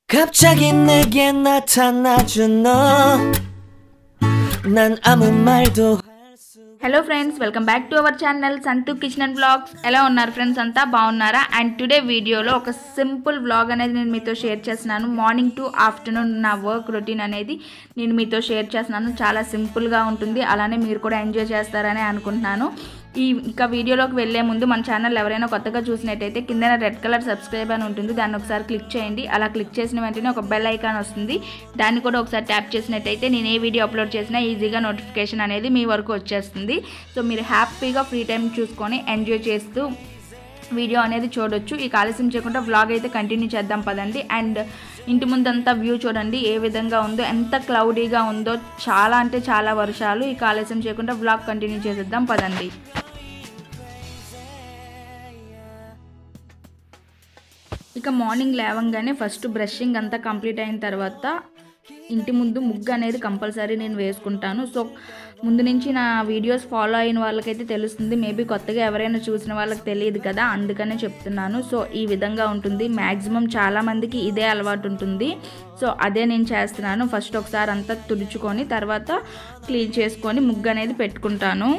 갑자기 내게 나타나준 너 난 아무 말도 hello friends welcome back to our channel Santhu kitchen and blogs ఎలా ఉన్నారు friends అంతా బాగున్నారా అండ్ టుడే వీడియోలో ఒక సింపుల్ వ్లాగ్ అనేది నేను మీతో షేర్ చేస్తున్నాను మార్నింగ్ టు ఆఫ్టర్నూన్ నా వర్క్ రొటీన్ అనేది నేను మీతో షేర్ చేస్తున్నాను చాలా సింపుల్గా ఉంటుంది అలానే మీరు కూడా ఎంజాయ్ చేస్తారని అనుకుంటున్నాను ఈ ఇక వీడియోలోకి వెళ్ళే ముందు మన ఛానల్ ఎవరైనా కొత్తగా చూసినట్టయితే కింద రెడ్ కలర్ సబ్స్క్రైబ్ అని ఉంటుంది దాన్ని ఒకసారి క్లిక్ చేయండి అలా క్లిక్ చేసిన వెంటనే ఒక బెల్ ఐకాన్ వస్తుంది దాన్ని కూడా ఒకసారి ట్యాప్ చేసినట్టయితే నేను ఏ వీడియో అప్లోడ్ చేసినా ఈజీగా నోటిఫికేషన్ అనేది మీ వరకు వచ్చేస్తుంది సో మీరు హ్యాపీగా ఫ్రీ టైం చూసుకొని ఎంజాయ్ చేస్తూ వీడియో అనేది చూడొచ్చు ఈ ఆలస్యం చేయకుండా వ్లాగ్ అయితే కంటిన్యూ చేద్దాం పదండి అండ్ ఇంటి ముందంతా వ్యూ చూడండి ఏ విధంగా ఉందో ఎంత క్లౌడీగా ఉందో చాలా అంటే చాలా వర్షాలు ఈ ఆలస్యం చేయకుండా వ్లాగ్ కంటిన్యూ చేసేద్దాం పదండి ఇక మార్నింగ్ లేవంగానే ఫస్ట్ బ్రషింగ్ అంతా కంప్లీట్ అయిన తర్వాత ఇంటి ముందు ముగ్గు అనేది కంపల్సరీ నేను వేసుకుంటాను సో ముందు నుంచి నా వీడియోస్ ఫాలో అయిన వాళ్ళకైతే తెలుస్తుంది మేబీ కొత్తగా ఎవరైనా చూసిన వాళ్ళకి తెలియదు కదా అందుకనే చెప్తున్నాను సో ఈ విధంగా ఉంటుంది మ్యాక్సిమం చాలామందికి ఇదే అలవాటు ఉంటుంది సో అదే నేను చేస్తున్నాను ఫస్ట్ ఒకసారి అంతా తుడుచుకొని తర్వాత క్లీన్ చేసుకొని ముగ్గు అనేది పెట్టుకుంటాను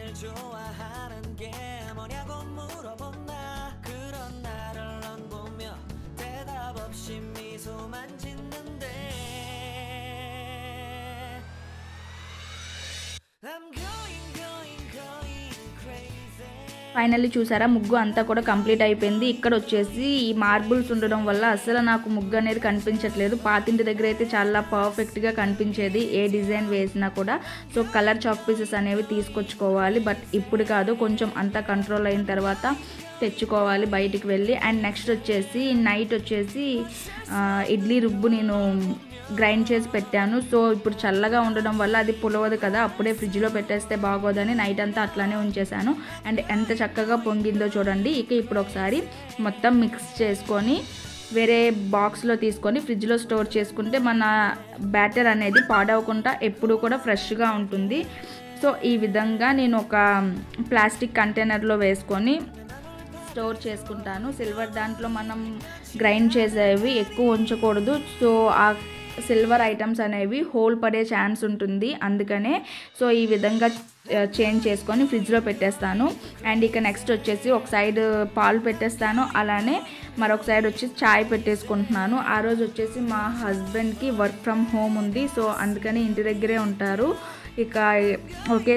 I'm going, going, going crazy finally చూసారా ముగ్గు అంతా కూడా కంప్లీట్ అయిపోయింది ఇక్కడ వచ్చేసి ఈ మార్బుల్స్ ఉండడం వల్ల అసలు నాకు ముగ్గు అనేది కనిపించట్లేదు పాతింటి దగ్గర అయితే చాలా పర్ఫెక్ట్గా కనిపించేది ఏ డిజైన్ వేసినా కూడా సో కలర్ చాక్ పీసెస్ అనేవి తీసుకొచ్చుకోవాలి బట్ ఇప్పుడు కాదు కొంచెం అంతా కంట్రోల్ అయిన తర్వాత తెచ్చుకోవాలి బయటికి వెళ్ళి అండ్ నెక్స్ట్ వచ్చేసి నైట్ వచ్చేసి ఆ, ఇడ్లీ రుబ్బు నేను గ్రైండ్ చేసి పెట్టాను సో ఇప్పుడు చల్లగా ఉండడం వల్ల అది పులవదు కదా అప్పుడే ఫ్రిడ్జ్లో పెట్టేస్తే బాగోదని నైట్ అంతా అట్లానే ఉంచేసాను అండ్ ఎంత చక్కగా పొంగిందో చూడండి ఇక ఇప్పుడు ఒకసారి మొత్తం మిక్స్ చేసుకొని వేరే బాక్స్లో తీసుకొని ఫ్రిడ్జ్లో స్టోర్ చేసుకుంటే మన బ్యాటర్ అనేది పాడవకుండా ఎప్పుడు కూడా ఫ్రెష్గా ఉంటుంది సో ఈ విధంగా నేను ఒక ప్లాస్టిక్ కంటైనర్లో వేసుకొని స్టోర్ చేసుకుంటాను సిల్వర్ దాంట్లో మనం గ్రైండ్ చేసేవి ఎక్కువ ఉంచకూడదు సో ఆ సిల్వర్ ఐటమ్స్ అనేవి హోల్ పడే ఛాన్స్ ఉంటుంది అందుకనే సో ఈ విధంగా చేంజ్ చేసుకొని ఫ్రిడ్జ్లో పెట్టేస్తాను అండ్ ఇక నెక్స్ట్ వచ్చేసి ఒక సైడ్ పాలు పెట్టేస్తాను అలానే మరొక సైడ్ వచ్చి చాయ్ పెట్టేసుకుంటున్నాను ఆ రోజు వచ్చేసి మా హస్బెండ్కి వర్క్ ఫ్రమ్ హోమ్ ఉంది సో అందుకని ఇంటి దగ్గరే ఉంటారు ఇక ఓకే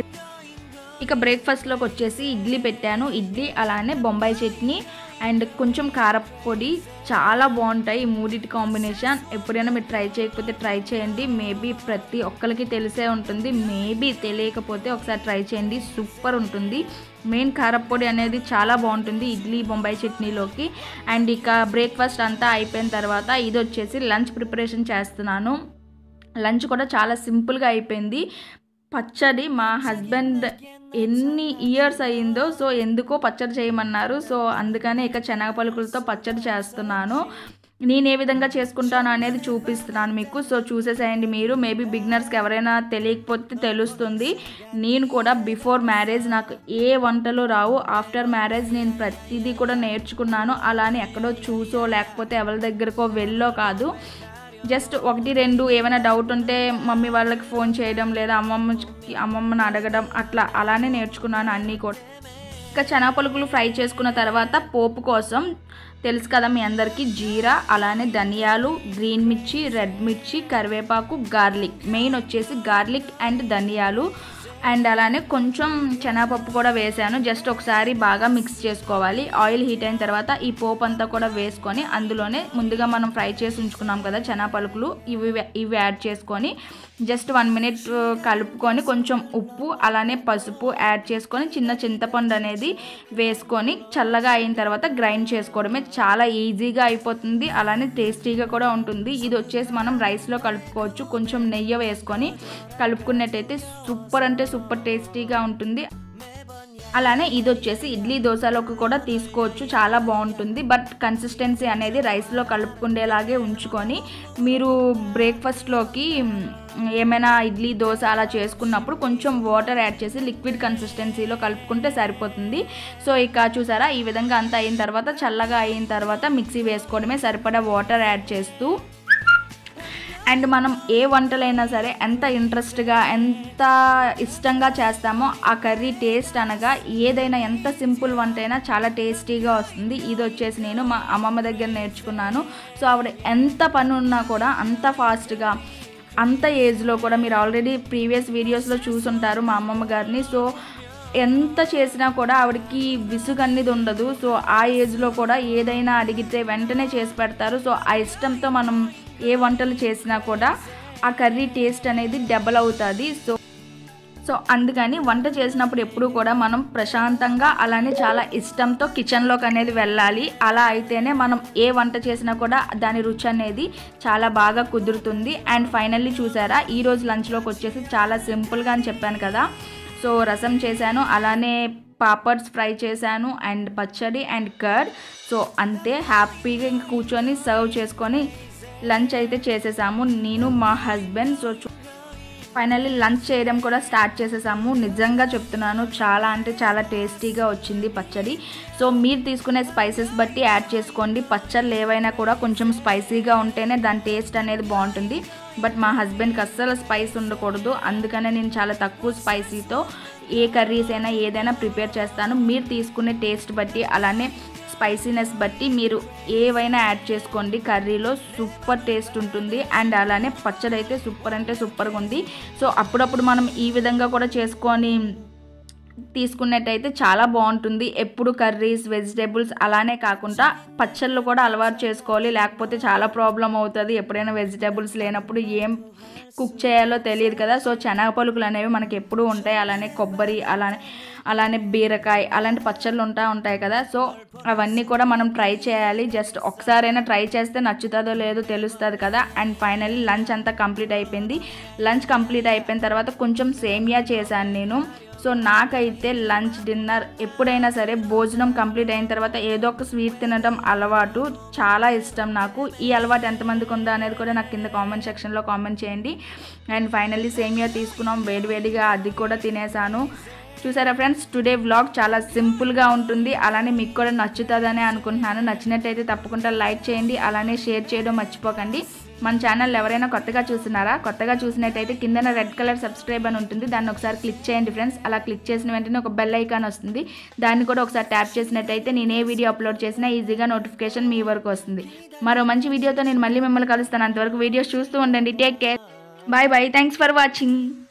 ఇక బ్రేక్ఫాస్ట్లోకి వచ్చేసి ఇడ్లీ పెట్టాను ఇడ్లీ అలానే బొంబాయి చట్నీ అండ్ కొంచెం కారపొడి చాలా బాగుంటాయి ఈ మూడింటి కాంబినేషన్ ఎప్పుడైనా మీరు ట్రై చేయకపోతే ట్రై చేయండి మేబీ ప్రతి ఒక్కరికి తెలిసే ఉంటుంది మేబీ తెలియకపోతే ఒకసారి ట్రై చేయండి సూపర్ ఉంటుంది మెయిన్ కారపొడి అనేది చాలా బాగుంటుంది ఇడ్లీ బొంబాయి చట్నీలోకి అండ్ ఇక బ్రేక్ఫాస్ట్ అంతా అయిపోయిన తర్వాత ఇది వచ్చేసి లంచ్ ప్రిపరేషన్ చేస్తున్నాను లంచ్ కూడా చాలా సింపుల్గా అయిపోయింది పచ్చడి మా హస్బెండ్ ఎన్ని ఇయర్స్ అయ్యిందో సో ఎందుకో పచ్చడి చేయమన్నారు సో అందుకనే ఇక శనగ పలుకులతో పచ్చడి చేస్తున్నాను నేను ఏ విధంగా చేసుకుంటాను అనేది చూపిస్తున్నాను మీకు సో చూసేసేయండి మీరు మేబీ బిగినర్స్కి ఎవరైనా తెలియకపోతే తెలుస్తుంది నేను కూడా బిఫోర్ మ్యారేజ్ నాకు ఏ వంటలు రావు ఆఫ్టర్ మ్యారేజ్ నేను ప్రతిదీ కూడా నేర్చుకున్నాను అలానే ఎక్కడో చూసో లేకపోతే ఎవరి దగ్గరకో వెళ్ళో కాదు జస్ట్ ఒకటి రెండు ఏమైనా డౌట్ ఉంటే మమ్మీ వాళ్ళకి ఫోన్ చేయడం లేదా అమ్మమ్మకి అమ్మమ్మని అడగడం అట్లా అలానే నేర్చుకున్నాను అన్నీ కూడా ఇంకా శనగపలుకులు ఫ్రై చేసుకున్న తర్వాత పోపు కోసం తెలుసు కదా మీ అందరికీ జీరా అలానే ధనియాలు గ్రీన్ మిర్చి రెడ్ మిర్చి కరివేపాకు గార్లిక్ మెయిన్ వచ్చేసి గార్లిక్ అండ్ ధనియాలు అండ్ అలానే కొంచెం శనగపప్పు కూడా వేసాను జస్ట్ ఒకసారి బాగా మిక్స్ చేసుకోవాలి ఆయిల్ హీట్ అయిన తర్వాత ఈ పోపు అంతా కూడా వేసుకొని అందులోనే ముందుగా మనం ఫ్రై చేసి ఉంచుకున్నాం కదా చనా పలుకులు ఇవి ఇవి యాడ్ చేసుకొని జస్ట్ వన్ మినిట్ కలుపుకొని కొంచెం ఉప్పు అలానే పసుపు యాడ్ చేసుకొని చిన్న చింతపండు అనేది వేసుకొని చల్లగా అయిన తర్వాత గ్రైండ్ చేసుకోవడమే చాలా ఈజీగా అయిపోతుంది అలానే టేస్టీగా కూడా ఉంటుంది ఇది వచ్చేసి మనం రైస్లో కలుపుకోవచ్చు కొంచెం నెయ్యి వేసుకొని కలుపుకున్నట్టయితే సూపర్ అంటే సూపర్ టేస్టీగా ఉంటుంది అలానే ఇది వచ్చేసి ఇడ్లీ దోశలోకి కూడా తీసుకోవచ్చు చాలా బాగుంటుంది బట్ కన్సిస్టెన్సీ అనేది రైస్లో కలుపుకుండేలాగే ఉంచుకొని మీరు బ్రేక్ఫాస్ట్లోకి ఏమైనా ఇడ్లీ దోశ అలా చేసుకున్నప్పుడు కొంచెం వాటర్ యాడ్ చేసి లిక్విడ్ కన్సిస్టెన్సీలో కలుపుకుంటే సరిపోతుంది సో ఇక చూసారా ఈ విధంగా అంతా అయిన తర్వాత చల్లగా అయిన తర్వాత మిక్సీ వేసుకోవడమే సరిపడా వాటర్ యాడ్ చేస్తూ అండ్ మనం ఏ వంటలైనా సరే ఎంత ఇంట్రెస్ట్గా ఎంత ఇష్టంగా చేస్తామో ఆ కర్రీ టేస్ట్ అనగా ఏదైనా ఎంత సింపుల్ వంట అయినా చాలా టేస్టీగా వస్తుంది ఇది వచ్చేసి నేను మా అమ్మమ్మ దగ్గర నేర్చుకున్నాను సో ఆవిడ ఎంత పని ఉన్నా కూడా అంత ఫాస్ట్గా అంత ఏజ్లో కూడా మీరు ఆల్రెడీ ప్రీవియస్ వీడియోస్లో చూసుంటారు మా అమ్మమ్మ గారిని సో ఎంత చేసినా కూడా ఆవిడకి విసుగు అనేది ఉండదు సో ఆ ఏజ్లో కూడా ఏదైనా అడిగితే వెంటనే చేసి పెడతారు సో ఆ ఇష్టంతో మనం ఏ వంటలు చేసినా కూడా ఆ కర్రీ టేస్ట్ అనేది డబల్ అవుతుంది సో సో అందుకని వంట చేసినప్పుడు ఎప్పుడు కూడా మనం ప్రశాంతంగా అలానే చాలా ఇష్టంతో కిచెన్లోకి అనేది వెళ్ళాలి అలా అయితేనే మనం ఏ వంట చేసినా కూడా దాని రుచి అనేది చాలా బాగా కుదురుతుంది అండ్ ఫైనల్లీ చూసారా ఈరోజు లంచ్లోకి వచ్చేసి చాలా సింపుల్గా అని చెప్పాను కదా సో రసం చేశాను అలానే పాపడ్స్ ఫ్రై చేశాను అండ్ పచ్చడి అండ్ కర్డ్ సో అంతే హ్యాపీగా ఇంక కూర్చొని సర్వ్ చేసుకొని లంచ్ అయితే చేసేసాము నేను మా హస్బెండ్ సో చూ- ఫైనల్లీ లంచ్ చేయడం కూడా స్టార్ట్ చేసేసాము నిజంగా చెప్తున్నాను చాలా అంటే చాలా టేస్టీగా వచ్చింది పచ్చడి సో మీరు తీసుకునే స్పైసెస్ బట్టి యాడ్ చేసుకోండి పచ్చళ్ళు ఏవైనా కూడా కొంచెం స్పైసీగా ఉంటేనే దాని టేస్ట్ అనేది బాగుంటుంది బట్ మా హస్బెండ్కి అస్సలు స్పైస్ ఉండకూడదు అందుకనే నేను చాలా తక్కువ స్పైసీతో ఏ కర్రీస్ అయినా ఏదైనా ప్రిపేర్ చేస్తాను మీరు తీసుకునే టేస్ట్ బట్టి అలానే స్పైసీనెస్ బట్టి మీరు ఏవైనా యాడ్ చేసుకోండి కర్రీలో సూపర్ టేస్ట్ ఉంటుంది అండ్ అలానే పచ్చడి అయితే సూపర్ అంటే సూపర్గా ఉంది సో అప్పుడప్పుడు మనం ఈ విధంగా కూడా చేసుకొని తీసుకున్నట్టయితే చాలా బాగుంటుంది ఎప్పుడు కర్రీస్ వెజిటేబుల్స్ అలానే కాకుండా పచ్చళ్ళు కూడా అలవాటు చేసుకోవాలి లేకపోతే చాలా ప్రాబ్లం అవుతుంది ఎప్పుడైనా వెజిటేబుల్స్ లేనప్పుడు ఏం కుక్ చేయాలో తెలియదు కదా సో శనగ పలుకులు అనేవి మనకి ఎప్పుడూ ఉంటాయి అలానే కొబ్బరి అలానే అలానే బీరకాయ అలాంటి పచ్చళ్ళు ఉంటా ఉంటాయి కదా సో అవన్నీ కూడా మనం ట్రై చేయాలి జస్ట్ ఒకసారైనా ట్రై చేస్తే నచ్చుతుందో లేదో తెలుస్తుంది కదా అండ్ ఫైనల్లీ లంచ్ అంతా కంప్లీట్ అయిపోయింది లంచ్ కంప్లీట్ అయిపోయిన తర్వాత కొంచెం సేమియా చేశాను నేను సో నాకైతే లంచ్ డిన్నర్ ఎప్పుడైనా సరే భోజనం కంప్లీట్ అయిన తర్వాత ఏదో ఒక స్వీట్ తినడం అలవాటు చాలా ఇష్టం నాకు ఈ అలవాటు ఎంతమందికి ఉందో అనేది కూడా నాకు కింద కామెంట్ సెక్షన్లో కామెంట్ చేయండి అండ్ ఫైనల్లీ సేమియా తీసుకున్నాం వేడివేడిగా అది కూడా తినేసాను చూసారా ఫ్రెండ్స్ టుడే వ్లాగ్ చాలా సింపుల్గా ఉంటుంది అలానే మీకు కూడా నచ్చుతుందని అనుకుంటున్నాను నచ్చినట్టయితే తప్పకుండా లైక్ చేయండి అలానే షేర్ చేయడం మర్చిపోకండి మన ఛానల్ ఎవరైనా కొత్తగా చూస్తున్నారా కొత్తగా చూసినట్టయితే కిందన రెడ్ కలర్ సబ్స్క్రైబ్ అని ఉంటుంది దాన్ని ఒకసారి క్లిక్ చేయండి ఫ్రెండ్స్ అలా క్లిక్ చేసిన వెంటనే ఒక బెల్ ఐకాన్ వస్తుంది దాన్ని కూడా ఒకసారి ట్యాప్ చేసినట్టయితే నేను ఏ వీడియో అప్లోడ్ చేసినా ఈజీగా నోటిఫికేషన్ మీ వరకు వస్తుంది మరో మంచి వీడియోతో నేను మళ్ళీ మిమ్మల్ని కలుస్తాను అంతవరకు వీడియోస్ చూస్తూ ఉండండి take care bye bye thanks for watching